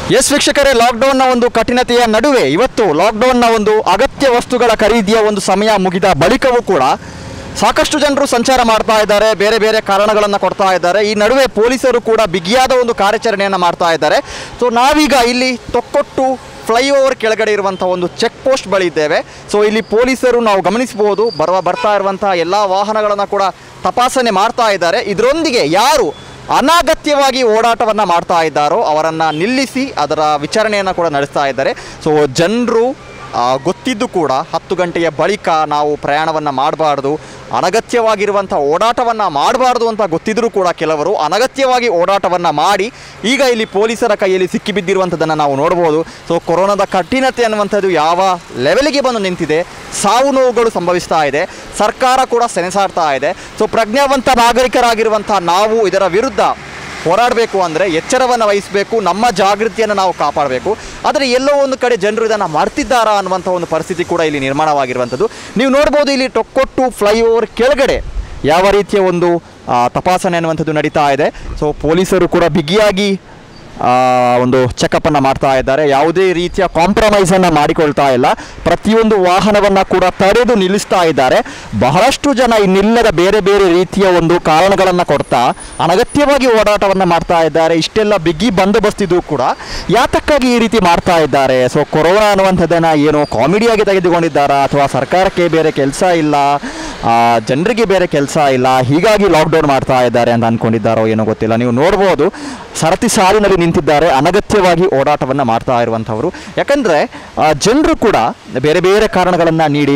S ವೀಕ್ಷಕರೇ ಲಾಕ್ಡೌನ್ನ ಒಂದು ಕಠಿಣತೆಯ ನಡುವೆ ಇವತ್ತು ಲಾಕ್ಡೌನ್ನ ಒಂದು ಅಗತ್ಯ ವಸ್ತುಗಳ ಖರೀದಿಯ ಒಂದು ಸಮಯ ಮುಗಿದ ಬಳಿಕವೂ ಕೂಡ ಸಾಕಷ್ಟು ಜನರು ಸಂಚಾರ ಮಾಡ್ತಾ ಇದ್ದಾರೆ ಬೇರೆ ಬೇರೆ ಕಾರಣಗಳನ್ನು ಕೊಡ್ತಾ ಇದ್ದಾರೆ ಈ ನಡುವೆ ಪೊಲೀಸರು ಕೂಡ ಬಿಗಿಯಾದ ಒಂದು ಕಾರ್ಯಾಚರಣೆಯನ್ನು ಮಾಡ್ತಾ ಇದ್ದಾರೆ ಸೊ ನಾವೀಗ ಇಲ್ಲಿ ತೊಕ್ಕೊಟ್ಟು ಫ್ಲೈಓವರ್ ಕೆಳಗಡೆ ಇರುವಂಥ ಒಂದು ಚೆಕ್ ಪೋಸ್ಟ್ ಬಳಿ ಇದ್ದೇವೆ ಸೊ ಇಲ್ಲಿ ಪೊಲೀಸರು ನಾವು ಗಮನಿಸಬಹುದು ಬರುವ ಬರ್ತಾ ಇರುವಂಥ ಎಲ್ಲ ವಾಹನಗಳನ್ನು ಕೂಡ ತಪಾಸಣೆ ಮಾಡ್ತಾ ಇದ್ದಾರೆ ಇದರೊಂದಿಗೆ ಯಾರು ಅನಾಗತ್ಯವಾಗಿ ಓಡಾಟವನ್ನು ಮಾಡ್ತಾ ಇದ್ದಾರೋ ಅವರನ್ನು ನಿಲ್ಲಿಸಿ ಅದರ ವಿಚಾರಣೆಯನ್ನು ಕೂಡ ನಡೆಸ್ತಾ ಇದ್ದಾರೆ ಸೊ ಜನರು ಗೊತ್ತಿದ್ದು ಕೂಡ ಹತ್ತು ಗಂಟೆಯ ಬಳಿಕ ನಾವು ಪ್ರಯಾಣವನ್ನು ಮಾಡಬಾರ್ದು ಅನಗತ್ಯವಾಗಿರುವಂಥ ಓಡಾಟವನ್ನು ಮಾಡಬಾರ್ದು ಅಂತ ಗೊತ್ತಿದ್ದರೂ ಕೂಡ ಕೆಲವರು ಅನಗತ್ಯವಾಗಿ ಓಡಾಟವನ್ನು ಮಾಡಿ ಈಗ ಇಲ್ಲಿ ಪೊಲೀಸರ ಕೈಯಲ್ಲಿ ಸಿಕ್ಕಿಬಿದ್ದಿರುವಂಥದ್ದನ್ನು ನಾವು ನೋಡ್ಬೋದು ಸೊ ಕೊರೋನಾದ ಕಠಿಣತೆ ಅನ್ನುವಂಥದ್ದು ಯಾವ ಲೆವೆಲ್ಗೆ ಬಂದು ನಿಂತಿದೆ ಸಾವು ನೋವುಗಳು ಸಂಭವಿಸ್ತಾ ಇದೆ ಸರ್ಕಾರ ಕೂಡ ಸೆಣಸಾಡ್ತಾ ಇದೆ ಸೊ ಪ್ರಜ್ಞಾವಂತ ನಾಗರಿಕರಾಗಿರುವಂಥ ನಾವು ಇದರ ವಿರುದ್ಧ ಹೋರಾಡಬೇಕು ಅಂದರೆ ಎಚ್ಚರವನ್ನು ವಹಿಸಬೇಕು ನಮ್ಮ ಜಾಗೃತಿಯನ್ನು ನಾವು ಕಾಪಾಡಬೇಕು ಆದರೆ ಎಲ್ಲೋ ಒಂದು ಕಡೆ ಜನರು ಇದನ್ನು ಮಾಡ್ತಿದ್ದಾರಾ ಅನ್ನುವಂಥ ಒಂದು ಪರಿಸ್ಥಿತಿ ಕೂಡ ಇಲ್ಲಿ ನಿರ್ಮಾಣವಾಗಿರುವಂಥದ್ದು ನೀವು ನೋಡ್ಬೋದು ಇಲ್ಲಿ ಟೊಕ್ಕೊಟ್ಟು ಫ್ಲೈಓವರ್ ಕೆಳಗಡೆ ಯಾವ ರೀತಿಯ ಒಂದು ಆ, ತಪಾಸಣೆ ಅನ್ನುವಂಥದ್ದು ನಡೀತಾ ಇದೆ ಸೊ ಪೊಲೀಸರು ಕೂಡ ಬಿಗಿಯಾಗಿ ಆ, ಒಂದು ಚೆಕಪ್ಪನ್ನು ಮಾಡ್ತಾ ಇದ್ದಾರೆ ಯಾವುದೇ ರೀತಿಯ ಕಾಂಪ್ರಮೈಸನ್ನು ಮಾಡಿಕೊಳ್ತಾ ಇಲ್ಲ ಪ್ರತಿಯೊಂದು ವಾಹನವನ್ನು ಕೂಡ ತಡೆದು ನಿಲ್ಲಿಸ್ತಾ ಇದ್ದಾರೆ ಬಹಳಷ್ಟು ಜನ ಇನ್ನಿಲ್ಲದ ಬೇರೆ ಬೇರೆ ರೀತಿಯ ಒಂದು ಕಾರಣಗಳನ್ನು ಕೊಡ್ತಾ ಅನಗತ್ಯವಾಗಿ ಓಡಾಟವನ್ನು ಮಾಡ್ತಾ ಇದ್ದಾರೆ ಇಷ್ಟೆಲ್ಲ ಬಿಗಿ ಬಂದೋಬಸ್ತಿದ್ದು ಕೂಡ ಯಾತಕ್ಕಾಗಿ ಈ ರೀತಿ ಮಾಡ್ತಾ ಇದ್ದಾರೆ ಸೊ ಕೊರೋನಾ ಅನ್ನುವಂಥದ್ದನ್ನು ಏನು ಕಾಮಿಡಿಯಾಗಿ ತೆಗೆದುಕೊಂಡಿದ್ದಾರಾ ಅಥವಾ ಸರ್ಕಾರಕ್ಕೆ ಬೇರೆ ಕೆಲಸ ಇಲ್ಲ ಆ, ಜನರಿಗೆ ಬೇರೆ ಕೆಲಸ ಇಲ್ಲ ಹೀಗಾಗಿ ಲಾಕ್ಡೌನ್ ಮಾಡ್ತಾ ಇದ್ದಾರೆ ಅಂತ ಅಂದ್ಕೊಂಡಿದ್ದಾರೋ ಏನೋ ಗೊತ್ತಿಲ್ಲ ನೀವು ನೋಡ್ಬೋದು ಸರತಿ ಸಾಲಿನಲ್ಲಿ ನಿಂತಿದ್ದಾರೆ ಅನಗತ್ಯವಾಗಿ ಓಡಾಟವನ್ನು ಮಾಡ್ತಾ ಇರುವಂಥವರು ಯಾಕಂದರೆ ಜನರು ಕೂಡ ಬೇರೆ ಬೇರೆ ಕಾರಣಗಳನ್ನು ನೀಡಿ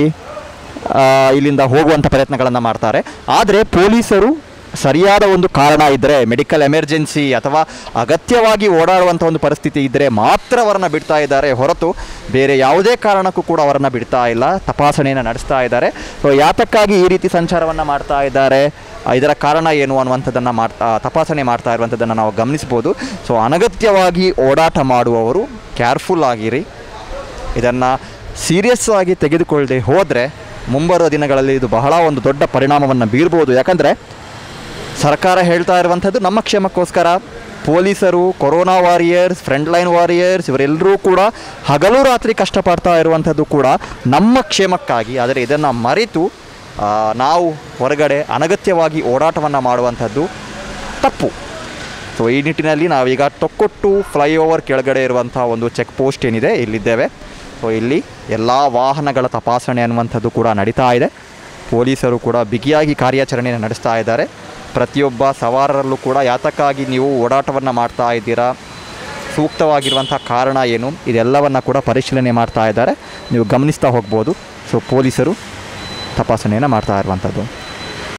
ಆ, ಇಲ್ಲಿಂದ ಹೋಗುವಂಥ ಪ್ರಯತ್ನಗಳನ್ನು ಮಾಡ್ತಾರೆ ಆದರೆ ಪೊಲೀಸರು ಸರಿಯಾದ ಒಂದು ಕಾರಣ ಇದ್ದರೆ ಮೆಡಿಕಲ್ ಎಮರ್ಜೆನ್ಸಿ ಅಥವಾ ಅಗತ್ಯವಾಗಿ ಓಡಾಡುವಂಥ ಒಂದು ಪರಿಸ್ಥಿತಿ ಇದ್ದರೆ ಮಾತ್ರ ಅವರನ್ನು ಬಿಡ್ತಾ ಇದ್ದಾರೆ ಹೊರತು ಬೇರೆ ಯಾವುದೇ ಕಾರಣಕ್ಕೂ ಕೂಡ ಅವರನ್ನು ಬಿಡ್ತಾ ಇಲ್ಲ ತಪಾಸಣೆಯನ್ನು ನಡೆಸ್ತಾ ಇದ್ದಾರೆ ಸೊ ಯಾತಕ್ಕಾಗಿ ಈ ರೀತಿ ಸಂಚಾರವನ್ನು ಮಾಡ್ತಾ ಇದ್ದಾರೆ ಆ, ಇದರ ಕಾರಣ ಏನು ಅನ್ನುವಂಥದ್ದನ್ನು ಮಾಡ್ತಾ ತಪಾಸಣೆ ಮಾಡ್ತಾ ಇರುವಂಥದ್ದನ್ನು ನಾವು ಗಮನಿಸ್ಬೋದು ಸೊ ಅನಗತ್ಯವಾಗಿ ಓಡಾಟ ಮಾಡುವವರು ಕೇರ್ಫುಲ್ ಆಗಿರಿ ಇದನ್ನು ಸೀರಿಯಸ್ ಆಗಿ ತೆಗೆದುಕೊಳ್ಳದೆ ಹೋದರೆ ಮುಂಬರುವ ದಿನಗಳಲ್ಲಿ ಇದು ಬಹಳ ಒಂದು ದೊಡ್ಡ ಪರಿಣಾಮವನ್ನು ಬೀರ್ಬೋದು ಯಾಕಂದರೆ ಸರ್ಕಾರ ಹೇಳ್ತಾ ಇರುವಂಥದ್ದು ನಮ್ಮ ಕ್ಷೇಮಕ್ಕೋಸ್ಕರ ಪೊಲೀಸರು corona warriors front line warriors ಇವರೆಲ್ಲರೂ ಕೂಡ ಹಗಲು ರಾತ್ರಿ ಕಷ್ಟಪಡ್ತಾ ಇರುವಂಥದ್ದು ಕೂಡ ನಮ್ಮ ಕ್ಷೇಮಕ್ಕಾಗಿ ಆದರೆ ಇದನ್ನು ಮರೆತು ಆ, ನಾವು ಹೊರಗಡೆ ಅನಗತ್ಯವಾಗಿ ಓಡಾಟವನ್ನು ಮಾಡುವಂಥದ್ದು ತಪ್ಪು ಸೊ ಈ ನಿಟ್ಟಿನಲ್ಲಿ ನಾವೀಗ ತೊಕ್ಕೊಟ್ಟು ಫ್ಲೈಓವರ್ ಕೆಳಗಡೆ ಇರುವಂಥ ಒಂದು ಚೆಕ್ ಪೋಸ್ಟ್ ಏನಿದೆ ಇಲ್ಲಿದ್ದೇವೆ ಸೊ ಇಲ್ಲಿ ಎಲ್ಲ ವಾಹನಗಳ ತಪಾಸಣೆ ಅನ್ನುವಂಥದ್ದು ಕೂಡ ನಡೀತಾ ಇದೆ ಪೊಲೀಸರು ಕೂಡ ಬಿಗಿಯಾಗಿ ಕಾರ್ಯಾಚರಣೆಯನ್ನು ನಡೆಸ್ತಾ ಇದ್ದಾರೆ ಪ್ರತಿಯೊಬ್ಬ ಸವಾರರಲ್ಲೂ ಕೂಡ ಯಾತಕ್ಕಾಗಿ ನೀವು ಓಡಾಟವನ್ನು ಮಾಡ್ತಾ ಇದ್ದೀರಾ ಸೂಕ್ತವಾಗಿರುವಂಥ ಕಾರಣ ಏನು ಇದೆಲ್ಲವನ್ನು ಕೂಡ ಪರಿಶೀಲನೆ ಮಾಡ್ತಾ ಇದ್ದಾರೆ ನೀವು ಗಮನಿಸ್ತಾ ಹೋಗ್ಬೋದು ಸೊ ಪೊಲೀಸರು ತಪಾಸಣೆಯನ್ನು ಮಾಡ್ತಾ ಇರುವಂಥದ್ದು